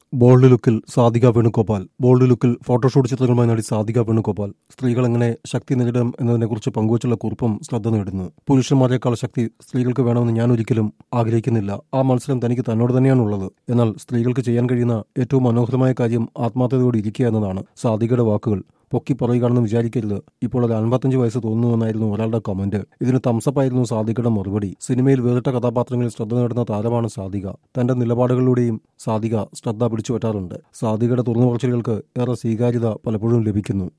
bold ലുക്കിൽ Sadhika Venugopal bold ലുക്കിൽ photoshoot ചിത്രങ്ങളുമായി നടി സാധിക വേണുഗോപാൽ സ്ത്രീകൾ എങ്ങനെ ശക്തി നേരിടാം എന്നതിനെക്കുറിച്ച് പങ്കുവച്ചുള്ള കുറിപ്പും ശ്രദ്ധ നേടുന്നു പുരുഷന്മാരെക്കാൾ ശക്തി സ്ത്രീകൾക്ക് വേണമെന്ന് ഞാൻ ഒരിക്കലും ആഗ്രഹിക്കുന്നില്ല ആ മത്സരം തനിക്ക് തന്നോട് തന്നെയാണുള്ളത് എന്നാൽ സ്ത്രീകൾക്ക് ചെയ്യാൻ കഴിയുന്ന ഏറ്റവും മനോഹരമായ കാര്യം ആത്മാർത്ഥതയോടെ ഇരിക്കുക എന്നതാണ് സാധികയുടെ വാക്കുകൾ പൊക്കി പറയുകയാണെന്ന് വിചാരിക്കരുത് ഇപ്പോൾ ഒരു അൻപത്തഞ്ച് വയസ്സ് തോന്നുന്നുവെന്നായിരുന്നു ഒരാളുടെ കമന്റ് ഇതിന് തംസപ്പായിരുന്നു സാധികയുടെ മറുപടി സിനിമയിൽ വേറിട്ട കഥാപാത്രങ്ങളിൽ ശ്രദ്ധ നേടുന്ന താരമാണ് സാധിക തന്റെ നിലപാടുകളിലൂടെയും സാധിക ശ്രദ്ധ പിടിച്ചുപറ്റാറുണ്ട് സാധികയുടെ തുറന്നു പറച്ചിലുകൾക്ക് ഏറെ സ്വീകാര്യത പലപ്പോഴും ലഭിക്കുന്നു